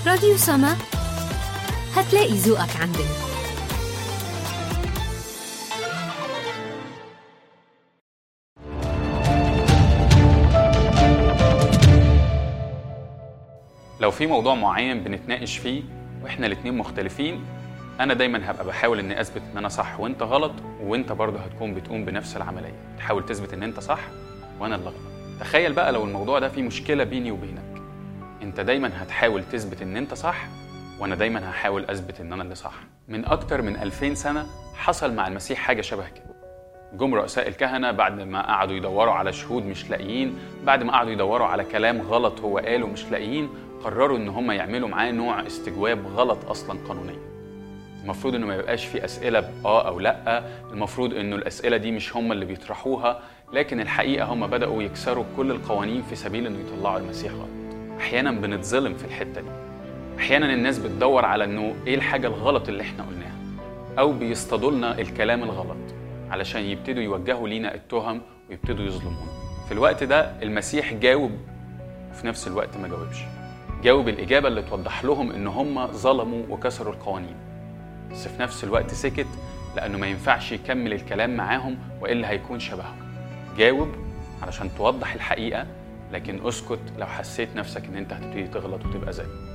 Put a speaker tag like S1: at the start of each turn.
S1: راديو سما هتلاقي ذوقك عندنا
S2: لو في موضوع معين بنتناقش فيه واحنا الاتنين مختلفين انا دايما هبقى بحاول اني اثبت ان انا صح وانت غلط وانت برضه هتكون بتقوم بنفس العمليه تحاول تثبت ان انت صح وانا اللي غلط تخيل بقى لو الموضوع ده فيه مشكله بيني وبينك انت دايما هتحاول تثبت ان انت صح وانا دايما هحاول اثبت ان انا اللي صح من اكتر من 2000 سنه حصل مع المسيح حاجه شبه كده جم رؤساء الكهنة بعد ما قعدوا يدوروا على شهود مش لاقيين بعد ما قعدوا يدوروا على كلام غلط هو قاله مش لاقيين قرروا ان هم يعملوا معاه نوع استجواب غلط اصلا قانونيا المفروض انه ما يبقاش في اسئله باه او لا المفروض انه الاسئله دي مش هم اللي بيطرحوها لكن الحقيقه هم بداوا يكسروا كل القوانين في سبيل انه يطلعوا المسيح غلط احيانا بنتظلم في الحته دي احيانا الناس بتدور على انه ايه الحاجه الغلط اللي احنا قلناها او بيصطادوا لنا الكلام الغلط علشان يبتدوا يوجهوا لينا التهم ويبتدوا يظلمونا في الوقت ده المسيح جاوب وفي نفس الوقت ما جاوبش جاوب الإجابة اللي توضح لهم إن هم ظلموا وكسروا القوانين بس في نفس الوقت سكت لأنه ما ينفعش يكمل الكلام معاهم وإلا هيكون شبههم جاوب علشان توضح الحقيقة لكن اسكت لو حسيت نفسك إن أنت هتبتدي تغلط وتبقى زيه